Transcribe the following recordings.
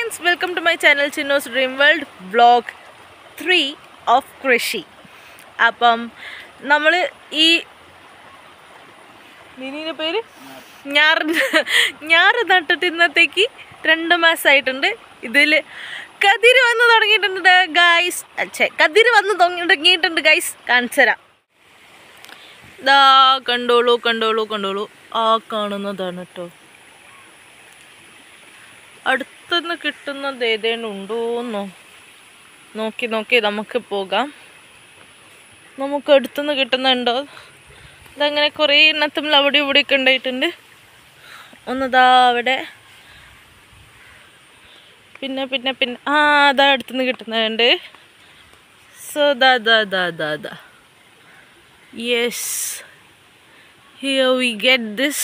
Friends welcome to my channel Chinnos dream world vlog three of കൃഷി അപ്പം നമ്മൾ ഈ മിനിയുടെ പേര് ഞാറ് ഞാറ് നട്ടിട്ട് ഇന്നത്തേക്ക് രണ്ട് മാസമായിട്ടുണ്ട് ഇതിൽ കതിര് വന്ന് തുടങ്ങിയിട്ടുണ്ട് ഗൈസ് അച്ഛേ കതിര് വന്ന് തുടങ്ങിയിട്ടുണ്ട് ഗൈസ് കാണിച്ചു തരാം ദാ കണ്ടോളൂ കണ്ടോളൂ കണ്ടോളൂ ആ കാണുന്നതാണ് കേട്ടോ അടുത്തുനിന്ന് കിട്ടുന്നത് ഏതേലും ഉണ്ടോന്നോ നോക്കി നോക്കി നമുക്ക് പോകാം നമുക്ക് അടുത്തുനിന്ന് കിട്ടുന്നുണ്ടോ ഇതങ്ങനെ കുറേ എണ്ണത്തും അവിടെ ഇവിടെയൊക്കെ ഉണ്ടായിട്ടുണ്ട് ഒന്നതാ അവിടെ പിന്നെ പിന്നെ പിന്നെ ആ അതാ അടുത്തുനിന്ന് കിട്ടുന്നുണ്ട് സോ ദാ ദാ ദാ ദാ ദാ yes here we get this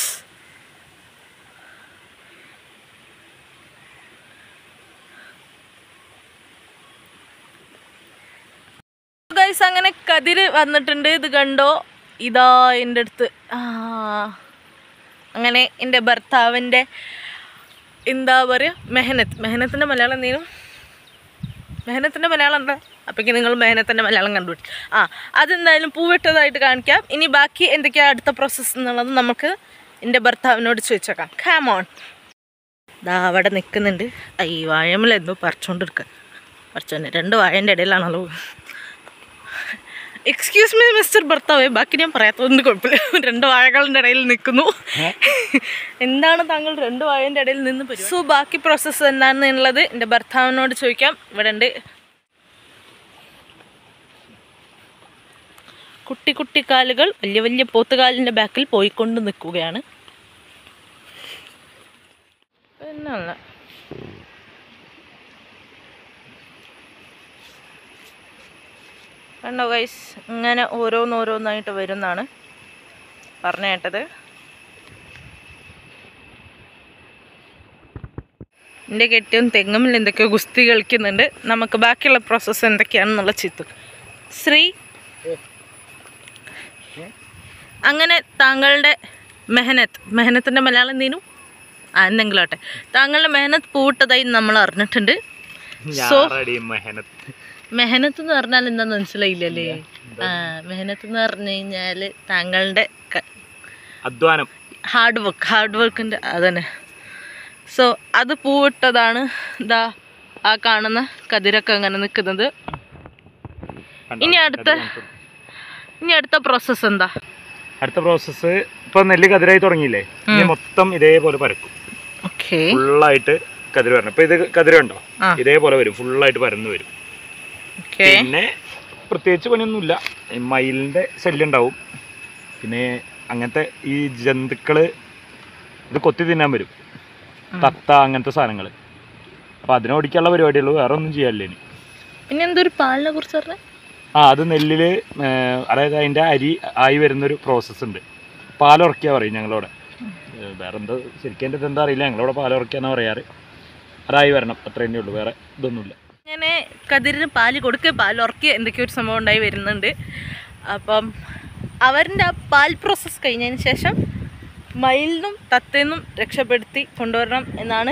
guys അങ്ങനെ കതിര് വന്നിട്ടുണ്ട് ഇത് കണ്ടോ ഇതാ എൻ്റെ അടുത്ത് ആ അങ്ങനെ എൻ്റെ ഭർത്താവിൻ്റെ എന്താ പറയുക മെഹനത്ത് മെഹനത്തിൻ്റെ മലയാളം എന്തെങ്കിലും മെഹനത്തിൻ്റെ മലയാളം എന്താ അപ്പോഴേക്ക് നിങ്ങൾ മെഹനത്തിൻ്റെ മലയാളം കണ്ടുപിടിച്ചു ആ അതെന്തായാലും പൂവിട്ടതായിട്ട് കാണിക്കാം ഇനി ബാക്കി എന്തൊക്കെയാണ് അടുത്ത പ്രോസസ്സ് എന്നുള്ളത് നമുക്ക് എൻ്റെ ഭർത്താവിനോട് ചോദിച്ചേക്കാം ഖാമോൺ ദാ അവിടെ നിൽക്കുന്നുണ്ട് ഈ വാഴമ്മൽ എന്തോ പറിച്ചോണ്ടിരിക്കുക പറിച്ചോണ്ട് രണ്ട് വാഴേൻ്റെ ഇടയിലാണല്ലോ എക്സ്ക്യൂസ് മീ മിസ്റ്റർ ഭർത്താവേ ബാക്കി ഞാൻ പറയാത്തതുകൊണ്ട് കുഴപ്പമില്ല രണ്ട് വാഴകളുടെ ഇടയിൽ നിൽക്കുന്നു എന്താണ് താങ്കൾ രണ്ട് വാഴൻ്റെ ഇടയിൽ നിന്ന് സോ ബാക്കി പ്രോസസ്സ് എന്താണെന്നുള്ളത് എൻ്റെ ഭർത്താവിനോട് ചോദിക്കാം ഇവിടെ ഉണ്ട് കുട്ടി കുട്ടി കാലുകൾ വലിയ വലിയ പോത്തുകാലിൻ്റെ ബാക്കിൽ പോയിക്കൊണ്ട് നിൽക്കുകയാണ് പിന്നല്ല കണ്ടോ ഗൈസ് ഇങ്ങനെ ഓരോന്നോരോന്നായിട്ട് വരുന്നാണ് പറഞ്ഞു കേട്ടത് എൻ്റെ കെട്ടിയും തെങ്ങുമിൽ എന്തൊക്കെയോ ഗുസ്തി കളിക്കുന്നുണ്ട് നമുക്ക് ബാക്കിയുള്ള പ്രോസസ്സ് എന്തൊക്കെയാണെന്നുള്ള ചിത്തു ശ്രീ അങ്ങനെ താങ്കളുടെ മെഹനത്ത് മെഹനത്തിൻ്റെ മലയാളം എന്തേനും ആ എന്തെങ്കിലും ആട്ടെ താങ്കളുടെ മെഹനത്ത് പൂവിട്ടതായി നമ്മൾ അറിഞ്ഞിട്ടുണ്ട് സോ മെഹനത്ത് മെഹനത്ത് എന്ന് പറഞ്ഞാൽ എന്താന്ന് മനസ്സിലായില്ലല്ലേ ആ മെഹനത്ത് എന്ന് പറഞ്ഞു കഴിഞ്ഞാൽ താങ്കളുടെ അധ്വാനം ഹാർഡ് വർക്ക് ഹാർഡ് വർക്കിൻ്റെ അതന്നെ സോ അത് പൂവിട്ടതാണ് ഇതാ ആ കാണുന്ന കതിരൊക്കെ അങ്ങനെ നിൽക്കുന്നത് കണ്ടോ? ഇനി അടുത്ത ഇനി അടുത്ത പ്രോസസ്സ് എന്താ അടുത്ത പ്രോസസ്സ് ഇപ്പൊ നെല്ല് കതിരായി തുടങ്ങിയില്ലേ ഇനി മൊത്തം ഇതേപോലെ പരക്കും ഓക്കെ ഫുള്ളായിട്ട് കതിര് വരണം ഇപ്പൊ ഇത് കതിര് കണ്ടോ ആ. ഇതേപോലെ വരും ഫുള്ളായിട്ട് പരന്ന് വരും ഓക്കെ പിന്നെ പ്രത്യേകിച്ച് പണിയൊന്നുമില്ല ഈ മയിലിന്റെ ശല്യം ഉണ്ടാവും പിന്നെ അങ്ങനത്തെ ഈ ജന്തുക്കള് ഇത് കൊത്തി തിന്നാൻ വരും തത്ത അങ്ങനത്തെ സാധനങ്ങൾ അപ്പൊ അതിനോടിക്കാനുള്ള പരിപാടിയുള്ളൂ വേറെ ഒന്നും ചെയ്യാനില്ല ഇനി പിന്നെ എന്തൊരു പാലിനെ കുറിച്ച് പറഞ്ഞേ ആ അത് നെല്ലില് ഏർ, അതായത് അതിന്റെ അരി ആയി വരുന്നൊരു പ്രോസസ്സ് ഉണ്ട് പാലുറക്കിയാ പറയും ഞങ്ങളവിടെ ഏർ, വേറെ എന്താ ശരിക്കും എൻ്റെ എന്താ അറിയില്ല ഞങ്ങളവിടെ പാലുറക്കിയാന്നാ പറയാറ് അതായി വരണം അത്ര തന്നെ ഉള്ളൂ വേറെ ഇതൊന്നുമില്ല അങ്ങനെ കതിരിന് പാല് കൊടുക്കുക പാൽ ഉറക്കുക എന്തൊക്കെയോ ഒരു സംഭവം ഉണ്ടായി വരുന്നുണ്ട് അപ്പം അവരുടെ ആ പാൽ പ്രോസസ്സ് കഴിഞ്ഞതിന് ശേഷം മയിലിനും തത്തേന്നും രക്ഷപ്പെടുത്തി കൊണ്ടുവരണം എന്നാണ്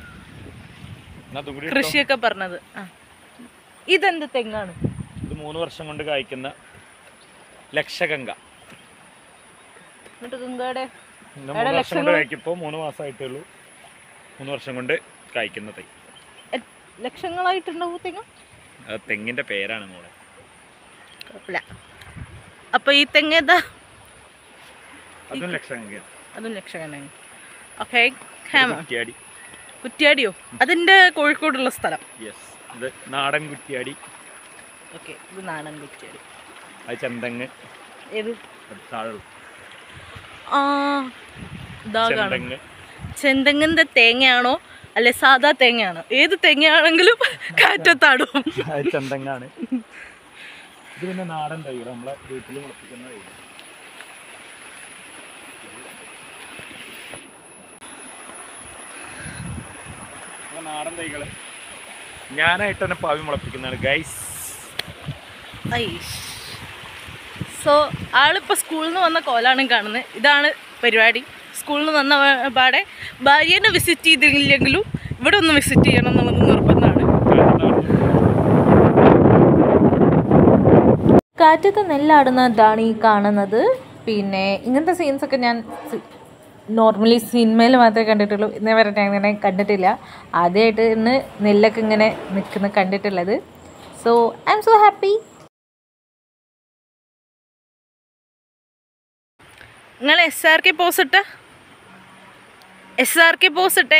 കൃഷിയൊക്കെ പറഞ്ഞത് ആ ഇതെന്ത് തെങ്ങാണ് ഇത് മൂന്ന് വർഷം കൊണ്ട് കായ്ക്കുന്ന ലക്ഷഗംഗ എന്നിട്ട് ഗംഗയുടെ ഇത് മൂന്ന് വർഷം കൊണ്ട് കായ്ക്കിപ്പോ മൂന്ന് മാസമായിട്ടേ ഉള്ളൂ മൂന്ന് വർഷം കൊണ്ട് കായ്ക്കുന്ന തൈ എ- ലക്ഷങ്ങളായിട്ടുണ്ടാവും തെങ്ങ് അത് തെങ്ങിന്റെ പേരാണ് മോളെ കുഴപ്പമില്ല അപ്പോൾ ഈ തെങ്ങ് ഏതാ അതും ലക്ഷഗംഗ അതും ലക്ഷകനാണ് ഓക്കെ ഹാമ കുറ്റിയാടി കുറ്റിയാടിയോ അതിൻ്റെ കോഴിക്കോടുള്ള സ്ഥലം യെസ് ഇത് നാടൻ കുറ്റിയാടി ഓക്കെ ഇത് നാടൻ കുറ്റിയാടി അത് ചെന്തങ്ങ് ഏത് അത് താഴെ ആ ഇതാ കാണും ചെന്തങ്ങ് ചെന്തെങ്ങിൻ്റെ തേങ്ങയാണോ അല്ലെ സാധാ തേങ്ങയാണോ ഏത് തേങ്ങയാണെങ്കിലും കാറ്റത്താടും അത് ചെന്തങ്ങാണ് ഇത് പിന്നെ നാടൻ തൈകൾ നമ്മളെ വീട്ടിൽ മുളപ്പിക്കുന്ന തൈകൾ അപ്പൊ നാടൻ തൈകള് ഞാനായിട്ട് തന്നെ പാവി മുളപ്പിക്കുന്നതാണ് ഗൈസ് സോ ആളിപ്പോൾ സ്കൂളിൽ നിന്ന് വന്ന കോലാണ് കാണുന്നത് ഇതാണ് പരിപാടി സ്കൂളിൽ നിന്ന് വന്ന പാടെ ഭാര്യനെ വിസിറ്റ് ചെയ്തില്ലെങ്കിലും ഇവിടെ ഒന്ന് വിസിറ്റ് ചെയ്യണം എന്നുള്ളത് നിർബന്ധമാണ് കാറ്റത്ത് നെല്ലാടുന്നതാണ് ഈ കാണുന്നത് പിന്നെ ഇങ്ങനത്തെ സീൻസൊക്കെ ഞാൻ നോർമലി സിനിമയിൽ മാത്രമേ കണ്ടിട്ടുള്ളൂ ഇന്നേ വരെ ഞാൻ ഇങ്ങനെ കണ്ടിട്ടില്ല ആദ്യമായിട്ട് ഇന്ന് നെല്ലൊക്കെ ഇങ്ങനെ നിൽക്കുന്ന കണ്ടിട്ടുള്ളത് so I am so happy നിങ്ങൾ എസ് ആർ കെ പോസ് ഇട്ട എസ് ആർ കെ പോസ് ഇട്ടേ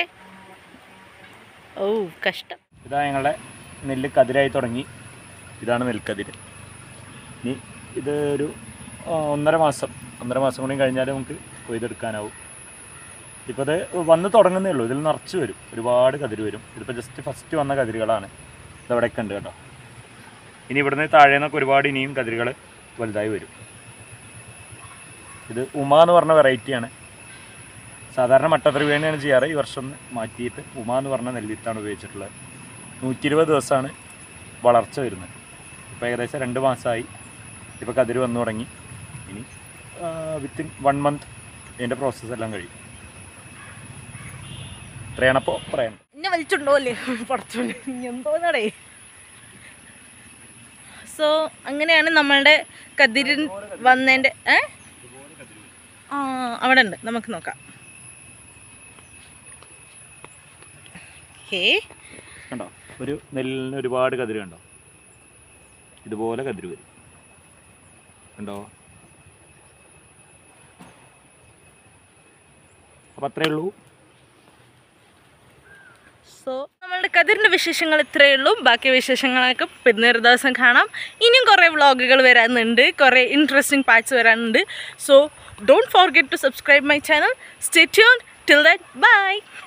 ഓ കഷ്ടം ഇതാ ഞങ്ങളുടെ നെല്ല് കതിരായി തുടങ്ങി ഇതാണ് നെൽക്കതിര് ഇനി ഇത് ഒരു ആ, ഒന്നര മാസം ഒന്നര മാസം കൂടി കഴിഞ്ഞാൽ നമുക്ക് കൊയ്തെടുക്കാനാവും ഇപ്പോൾ ഇത് വന്ന് തുടങ്ങുന്നേ ഉള്ളൂ ഇതിൽ നിറച്ച് വരും ഒരുപാട് കതിര് വരും ഇതിപ്പോൾ ജസ്റ്റ് ഫസ്റ്റ് വന്ന കതിരുകളാണ് ഇതവിടെയൊക്കെ ഉണ്ട് കേട്ടോ ഇനി ഇവിടുന്ന് താഴെ നിന്നൊക്കെ ഒരുപാട് ഇനിയും കതിരുകൾ വലുതായി വരും ഇത് ഉമ എന്ന് പറഞ്ഞ വെറൈറ്റിയാണ് സാധാരണ മട്ടത്രിവേണിയാണ് ചെയ്യാറ് ഈ വർഷം ഒന്ന് മാറ്റിയിട്ട് ഉമ എന്ന് പറഞ്ഞ നെല്ലിത്താണ് ഉപയോഗിച്ചിട്ടുള്ളത് നൂറ്റി ഇരുപത് ദിവസമാണ് വളർച്ച വരുന്നത് ഇപ്പോൾ ഏകദേശം രണ്ട് മാസമായി ഇപ്പോൾ കതിര് വന്നു തുടങ്ങി ഇനി വിത്തിൻ വൺ മന്ത് ഇതിൻ്റെ പ്രോസസ്സ് എല്ലാം കഴിയും ഇത്രയാണപ്പോൾ പറയാൻ എന്നെ വലിച്ചുണ്ടോ അല്ലേ പടച്ചോണ്ട് എന്തോന്നടേ സോ അങ്ങനെയാണ് നമ്മളുടെ കതിരിൻ വന്നതിൻ്റെ ഏ ആ അവിടെ ഉണ്ട് നമുക്ക് നോക്കാം ഹേ കണ്ടോ ഒരു നെല്ലിന് ഒരുപാട് കതിര് കണ്ടോ ഇതുപോലെ കതിര് വരും കണ്ടോ അപ്പം അത്രയേ ഉള്ളൂ സോ നമ്മളുടെ കതിരിൻ്റെ വിശേഷങ്ങൾ ഇത്രയേ ഉള്ളൂ ബാക്കി വിശേഷങ്ങളൊക്കെ പിന്നെ ഒരു ദിവസം കാണാം ഇനിയും കുറേ വ്ളോഗുകൾ വരാനുണ്ട് കുറേ ഇൻട്രസ്റ്റിംഗ് പാർട്സ് വരാനുണ്ട് so don't forget to subscribe my channel stay tune till that by